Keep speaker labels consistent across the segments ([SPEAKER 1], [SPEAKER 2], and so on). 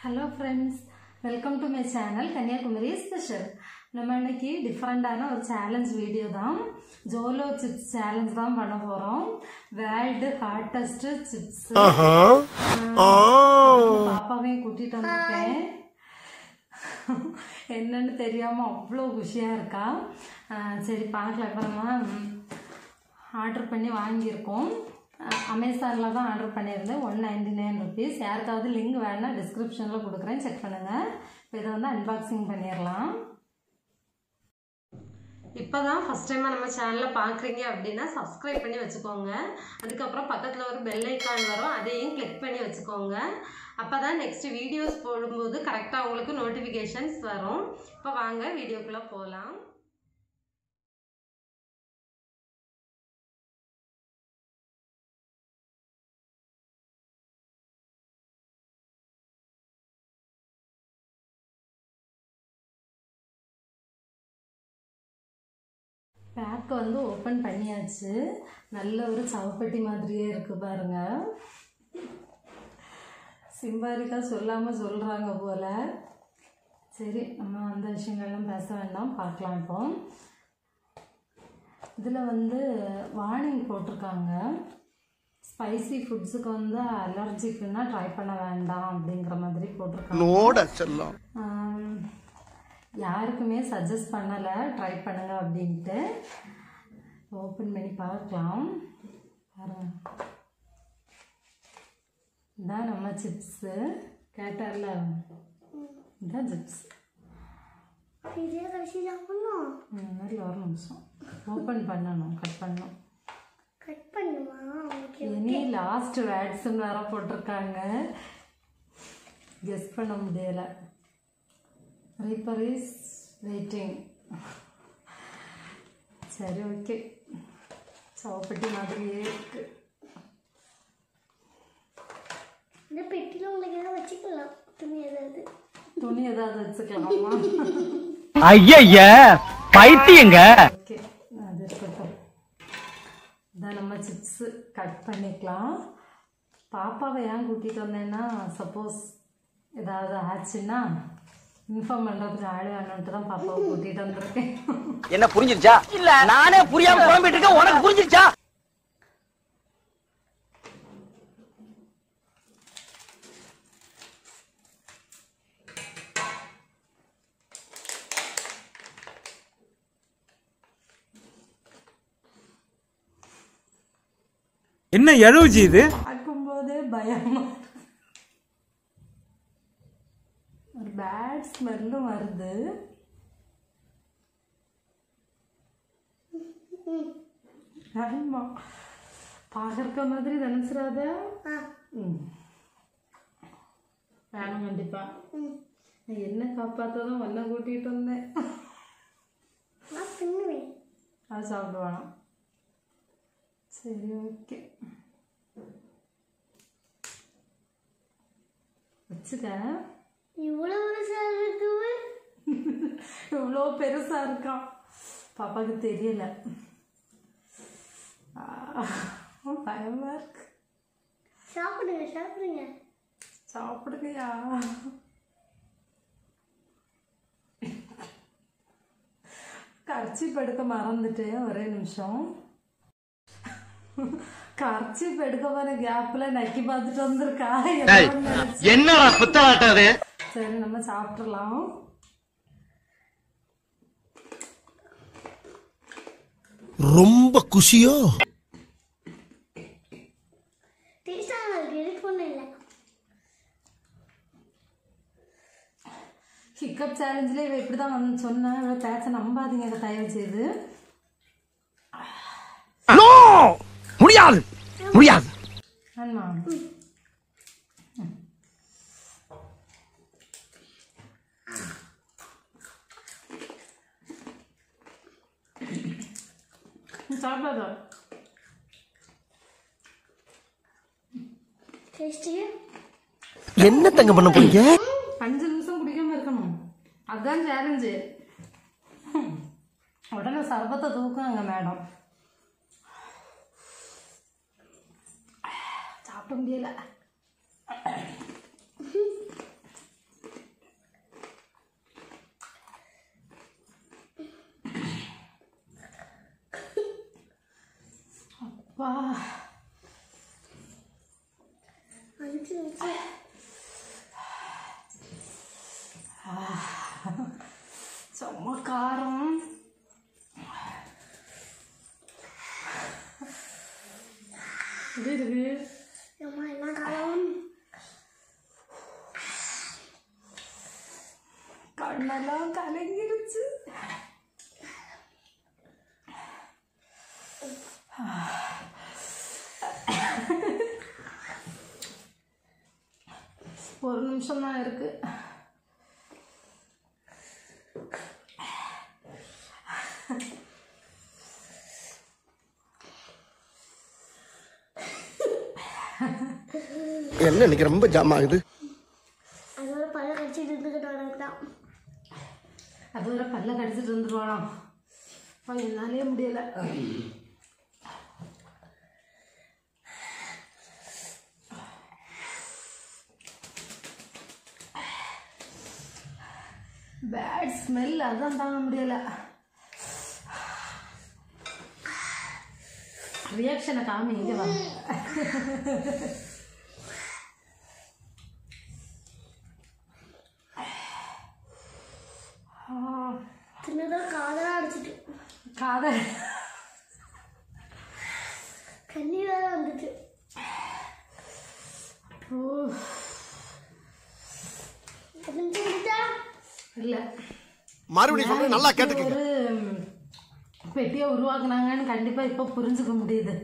[SPEAKER 1] Hello friends welcome to my channel Kanyakumari special நம்ம இன்னைக்கு டிஃப்ரெண்டான ஒரு சேலஞ்ச் வீடியோ தான் ஜோலோ சிப்ஸ் சேலஞ்ச் தான் பண்ண போகிறோம் வேர்ல்டு ஹார்டஸ்ட் சிப்ஸ் பாப்பாவையும் கூட்டிகிட்டு வந்திருக்கேன் என்னன்னு தெரியாமல் அவ்வளோ குஷியாக இருக்கா ஆஹ் சரி பார்க்கலாம் இப்போ நம்ம ஆர்டர் பண்ணி வாங்கியிருக்கோம் அமேசானில் தான் ஆர்டர் பண்ணியிருந்தேன் ஒன் நைன்டி நைன் ருபீஸ் யாருக்காவது லிங்க் வேணா டிஸ்கிரிப்ஷனில் கொடுக்குறேன் செக் பண்ணுங்கள் இப்போ இதை வந்து அன்பாக்சிங் பண்ணிடலாம் இப்போ தான் ஃபஸ்ட் டைமாக நம்ம சேனலில் பார்க்குறீங்க அப்படின்னா சப்ஸ்கிரைப் பண்ணி வச்சுக்கோங்க அதுக்கப்புறம் பக்கத்தில் ஒரு பெல் ஐக்கான் வரும் அதையும் கிளிக் பண்ணி வச்சுக்கோங்க அப்போ தான் நெக்ஸ்ட் வீடியோஸ் போடும்போது கரெக்டாக உங்களுக்கு நோட்டிஃபிகேஷன்ஸ் வரும் இப்போ வாங்க வீடியோக்குள்ளே போகலாம் பேக் வந்து ஓப்பன் பண்ணியாச்சு நல்ல ஒரு சவப்பெட்டி மாதிரியே இருக்கு பாருங்க சிம்பாரிக்கா சொல்லாமல் சொல்கிறாங்க போல சரி நம்ம அந்த விஷயங்கள்லாம் பேச வேண்டாம் பார்க்கலாம் இப்போ இதில் வந்து வார்னிங் போட்டிருக்காங்க ஸ்பைசி ஃபுட்ஸுக்கு வந்து அலர்ஜிக்குன்னா ட்ரை பண்ண வேண்டாம் அப்படிங்கிற மாதிரி போட்டிருக்காங்க
[SPEAKER 2] நோட செல்லம்
[SPEAKER 1] ஆம், யாருக்குமே சஜஸ்ட் பண்ணலை ட்ரை பண்ணுங்க அப்படின்ட்டு ஓப்பன் பண்ணி பார்க்கலாம் பாருங்க இதான் நம்ம சிப்ஸு கேட்டார்ல இதான் சிப்ஸ்
[SPEAKER 3] இதே கடைசி சாப்பிடணும்
[SPEAKER 1] இந்த மாதிரி ஒரு நிமிஷம் ஓப்பன் பண்ணணும் கட் பண்ணணும்
[SPEAKER 3] கட் பண்ணுமா ஓகே
[SPEAKER 1] இனி லாஸ்ட் வேர்ட்ஸ்ன்னு வேற போட்டிருக்காங்க கெஸ் பண்ண முடியலை ரீப்பர் இஸ் வெயிட்டிங் சரி ஓகே சவப்பட்டி மாதிரியே இருக்கு
[SPEAKER 3] இந்த பெட்டியில் உங்களுக்கு எதாவது வச்சுக்கலாம் துணி ஏதாவது
[SPEAKER 1] துணி ஏதாவது வச்சுக்கலாமா
[SPEAKER 4] ஐய பைத்தியங்க
[SPEAKER 1] ஓகே அது இருக்கட்டும் இதான் நம்ம சிப்ஸு கட் பண்ணிக்கலாம் பாப்பாவை ஏன் கூட்டிகிட்டு வந்தேன்னா சப்போஸ் ஏதாவது ஆச்சுன்னா இன்ஃபார்ம் பண்ணுறதுக்கு ஆள் வேணும்ட்டு தான் பாப்பாவை கூட்டிகிட்டு வந்திருக்கேன்
[SPEAKER 4] என்ன புரிஞ்சிருச்சா இல்ல நானே புரியாம குழம்பிட்டு இருக்கேன் உனக்கு புரிஞ்சிருச்சா
[SPEAKER 5] என்ன எழுவுச்சு இது
[SPEAKER 1] பார்க்கும்போதே பயமா இருக்கு. ஒரு பேட் ஸ்மெல்லும் வருது ஆமா பார்க்கறக்க மாதிரி நினைச்சிடாத
[SPEAKER 3] ஆ
[SPEAKER 1] ம் வேணும் கண்டிப்பா
[SPEAKER 3] ம்
[SPEAKER 1] நான் என்ன காப்பாற்றதான் ஒன்றை கூட்டிகிட்டு வந்தேன்
[SPEAKER 3] நான் பின்னுவேன்
[SPEAKER 1] அது சாப்பிடுவானா சரி ஓகே வச்சுக்க
[SPEAKER 3] இவ்வளோ ஒரு சார் இருக்குது
[SPEAKER 1] இவ்வளோ பெருசாக இருக்கான் பாப்பாவுக்கு தெரியல ஆ, பயமா இருக்கு
[SPEAKER 3] சாப்பிடுங்க சாப்பிடுங்க
[SPEAKER 1] சாப்பிடுங்கயா கர்ச்சிப் எடுக்க மறந்துட்டேன் ஒரே நிமிஷம் கர்ச்சிப் எடுக்க போற கேப்ல நக்கி பார்த்துட்டு வந்திருக்கா ஏதோ ஒண்ணு நினைச்சு.
[SPEAKER 4] என்னடா புத்தாட்டம் அது
[SPEAKER 1] சரி நம்ம சாப்பிட்றலாம்
[SPEAKER 2] ரொம்ப குஷியோ
[SPEAKER 3] டேஸ்டாக இருக்கு எதுக்கு ஒன்றும் இல்லை
[SPEAKER 1] ஹிக்கப் சேலஞ்சில் இவ இப்படி தான் வந்து சொன்னேன் இவ பேச்ச நம்பாதீங்க இதை தயவு செய்து
[SPEAKER 4] நோ முடியாது முடியாது
[SPEAKER 1] ஆமா சாப்பிடாத
[SPEAKER 3] டேஸ்ட்டு
[SPEAKER 2] என்ன தங்க பண்ண போறீங்க
[SPEAKER 1] அஞ்சு நிமிஷம் குடிக்காம இருக்கணும் அதுதான் சேலஞ்சு உடனே சர்பத்தை தூக்குங்க மேடம் சாப்பிட முடியல அப்பா
[SPEAKER 3] அடிச்சு வச்சு
[SPEAKER 1] செம்ம காரம் எப்படி இருக்கு
[SPEAKER 3] அம்மா என்ன காலம்
[SPEAKER 1] கண்ணெல்லாம் கலங்கிருச்சு ஒரு நிமிஷம் தான் இருக்கு
[SPEAKER 2] என்ன இன்னைக்கு ரொம்ப ஜாம் ஆகுது
[SPEAKER 3] அதோட பல்ல கடிச்சிட்டு இருந்துக்கிட்டு தான்
[SPEAKER 1] அது வரை பல்ல கடிச்சிட்டு இருந்துருவாளாம் அப்பா என்னாலே முடியல பேட் ஸ்மெல் அதான் தாங்க முடியல ரியாக்ஷனை காமி இங்கே வா ஆ,
[SPEAKER 3] சின்னதாக காதலாக அடிச்சிட்டு
[SPEAKER 1] காதல்
[SPEAKER 3] கண்ணீர் வேற வந்துச்சு
[SPEAKER 1] ஓ
[SPEAKER 3] பத்து நிமிஷம் முடிச்சா
[SPEAKER 1] இல்லை
[SPEAKER 2] மறுபடியும் சொல்றேன் நல்லா கேட்டுக்கங்க
[SPEAKER 1] ஒரு ம், பெட்டியை உருவாக்குனாங்கன்னு கண்டிப்பாக இப்போ புரிஞ்சுக்க முடியுது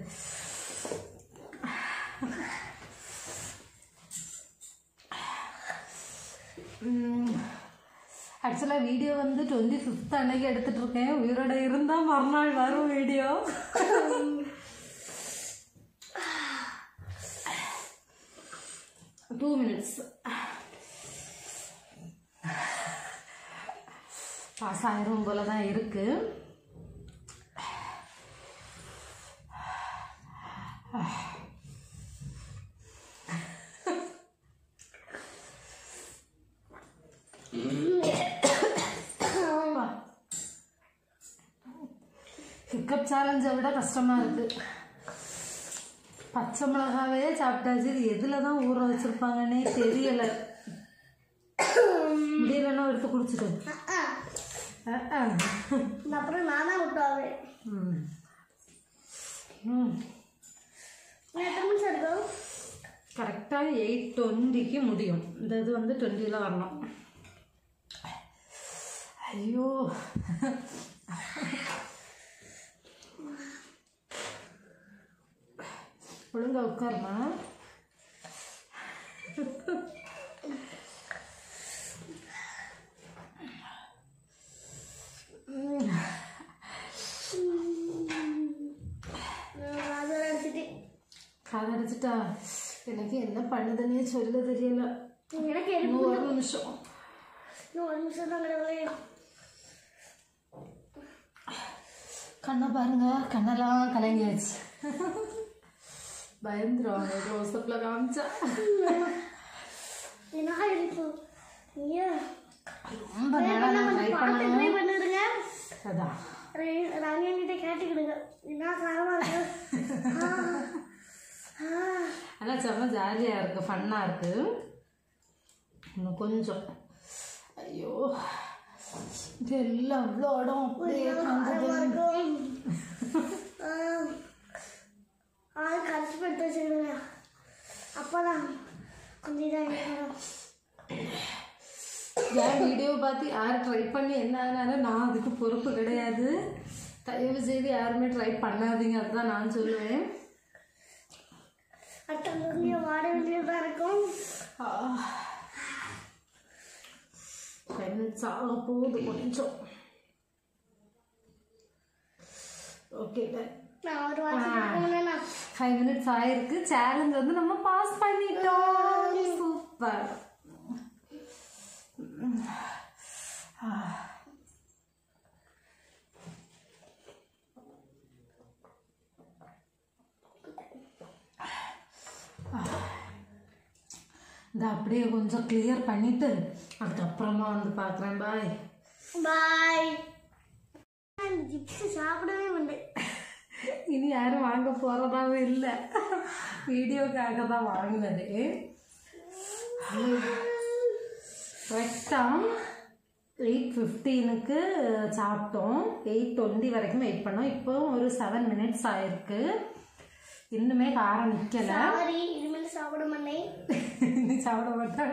[SPEAKER 1] ஆக்சுவலாக வீடியோ வந்து டுவெண்ட்டி ஃபிஃப்த் அன்னைக்கு எடுத்துட்டு இருக்கேன் உயிரோட இருந்தால் மறுநாள் வரும் வீடியோ டூ மினிட்ஸ் பாஸ் ஆயிரும் போல தான் இருக்கு ஹிக்கப் சேலஞ்சை விட கஷ்டமா இருக்கு பச்சை மிளகாவே சாப்பிட்டாச்சு இது எதுல தான் ஊற வச்சிருப்பாங்கன்னே தெரியல முடியலன்னா எடுத்து குடிச்சிட்டு அஹ் அஹ்.
[SPEAKER 3] இந்த அப்புறம் நானா விட்டாவே
[SPEAKER 1] ம். ம்
[SPEAKER 3] எத்தனை நிமிஷம் இருக்கும்
[SPEAKER 1] கரெக்டாக எயிட் டுவெண்ட்டிக்கு முடியும் இந்த இது வந்து டுவெண்ட்டியில் வரணும் ஐயோ ஒழுங்கா உட்காருமா
[SPEAKER 3] அதோட அடிச்சிட்டு
[SPEAKER 1] காதடிச்சிட்டா எனக்கு என்ன பண்ணுதுன்னே சொல்ல தெரியல
[SPEAKER 3] எனக்கு
[SPEAKER 1] இன்னும்
[SPEAKER 3] எடுப்பு
[SPEAKER 1] ஒரு நிமிஷம்
[SPEAKER 3] இன்னும் ஒரு நிமிஷம் தான் கடவுளே
[SPEAKER 1] கண்ணை பாருங்க கண்ணெல்லாம் கலங்கியாச்சு பயந்துருவாங்க ரோசப்பில் காமிச்சா
[SPEAKER 3] என்ன எடுப்பு ஏன்
[SPEAKER 1] ரொம்ப நேரம் நான் ட்ரை
[SPEAKER 3] பார்த்து ட்ரை
[SPEAKER 1] பண்ணணும்
[SPEAKER 3] பண்ணிடுங்க
[SPEAKER 1] அதான்
[SPEAKER 3] ரணியன்கிட்ட கேட்டுக்கிடுங்க என்ன காரமா இருக்கு ஆ. ஆ.
[SPEAKER 1] ஆனால் செம்ம ஜாலியாக இருக்குது ஃபன்னாக இருக்குது இன்னும் கொஞ்சம் ஐயோ இது எல்லாம் அவ்வளோ இடம் அப்படியே
[SPEAKER 3] காரமா
[SPEAKER 1] காந்தது
[SPEAKER 3] இருக்கும் ஆ. ஆள் கரைச்சி எடுத்து வச்சுக்கிடுங்க அப்போதான் கொஞ்சம் இதாக இருக்கும்
[SPEAKER 1] என் வீடியோ பார்த்து யார் ட்ரை பண்ணி என்ன ஆனாலும் நான் அதுக்கு பொறுப்பு கிடையாது தயவு செய்து யாருமே ட்ரை பண்ணாதீங்க அதுதான் நான் சொல்லுவேன்
[SPEAKER 3] அடுத்த முருங்கையை வாட வேண்டியதாக இருக்கும்
[SPEAKER 1] ஃபைவ் மினிட்ஸ் ஆக போகுது கொஞ்சம் ஓகே
[SPEAKER 3] நான் ஒரு வாட்சி நான்
[SPEAKER 1] ஃபைவ் மினிட்ஸ் ஆயிருக்கு சேலஞ்ச் வந்து நம்ம பாஸ் பண்ணிட்டோம் சூப்பர் இந்த அப்படியே கொஞ்சம் கிளியர் பண்ணிட்டு அதுக்கப்புறமா வந்து பார்க்குறேன் பாய்
[SPEAKER 3] பாய் ஜிப்ஸ் சாப்பிடவே மாட்டேன்
[SPEAKER 1] இனி யாரும் வாங்க போகிறதாவும் இல்லை வீடியோக்காக தான் வாங்கினது கரெக்டாக எயிட் ஃபிஃப்டீனுக்கு சாப்பிட்டோம் எயிட் டுவெண்ட்டி வரைக்கும் வெயிட் பண்ணோம் இப்போ ஒரு செவன் மினிட்ஸ் ஆயிருக்கு இன்னுமே காரம் நிற்கலை
[SPEAKER 3] சாரி இனிமேல் சாப்பிட மாட்டேன்
[SPEAKER 1] நீ சாப்பிட மாட்டாங்க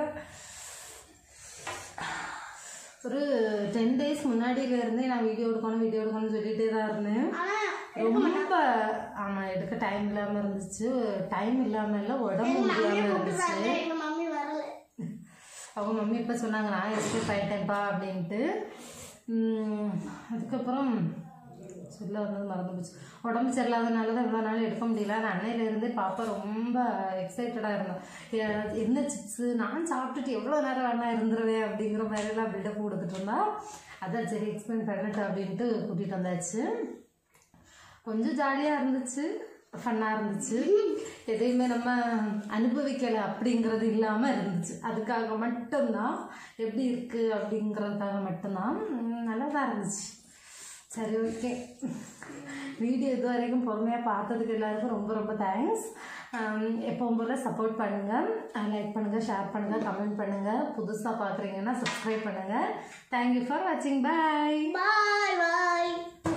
[SPEAKER 1] ஒரு டென் டேஸ் முன்னாடியில இருந்தே நான் வீடியோ எடுக்கணும் வீடியோ எடுக்கணும்னு சொல்லிட்டே தான் இருந்தேன்
[SPEAKER 3] ஆனா
[SPEAKER 1] ரொம்ப ஆமாம் எடுக்க டைம் இல்லாமல் இருந்துச்சு டைம் இல்லாமல் இல்லை உடம்பு முடியாமல் இருந்துச்சு
[SPEAKER 3] கூப்பிடுறாங்க எங்க மம்மி வரல
[SPEAKER 1] அவங்க மம்மி இப்போ சொன்னாங்க நான் எஸ்கேப் ஆயிட்டேன்ப்பா அப்படின்ட்டு உம், அதுக்கப்புறம் சொல்ல வந்தது மறந்து போச்சு உடம்பு சரியில்லாதனால தான் இவ்வளோ நாள் எடுக்க முடியல நான் அன்னையிலேருந்து பாப்பா ரொம்ப எக்ஸைட்டடாக இருந்தேன் எ- என்ன சிப்ஸு நான் சாப்பிட்டுட்டு எவ்வளோ நேரம் வேணா இருந்துருவேன் அப்படிங்கிற மாதிரிலாம் பில்டப் கொடுத்துட்டு இருந்தா அதான் சரி எக்ஸ்பிளைன் பண்ணிட்டு அப்படின்ட்டு கூட்டிகிட்டு வந்தாச்சு கொஞ்சம் ஜாலியாக இருந்துச்சு ஃபன்னாக இருந்துச்சு எதையுமே நம்ம அனுபவிக்கலை அப்படிங்கிறது இல்லாமல் இருந்துச்சு அதுக்காக மட்டும்தான் எப்படி இருக்குது அப்படிங்கிறதுக்காக மட்டும்தான் உம், நல்லா தான் இருந்துச்சு சரி ஓகே வீடியோ இது வரைக்கும் பொறுமையாக பார்த்ததுக்கு எல்லாருக்கும் ரொம்ப ரொம்ப தேங்க்ஸ் எப்பவும் போல் சப்போர்ட் பண்ணுங்கள் லைக் பண்ணுங்கள் ஷேர் பண்ணுங்கள் கமெண்ட் பண்ணுங்கள் புதுசாக பார்க்குறீங்கன்னா சப்ஸ்கிரைப் பண்ணுங்கள் தேங்க்யூ ஃபார் வாட்சிங் பாய்
[SPEAKER 3] பாய் பாய்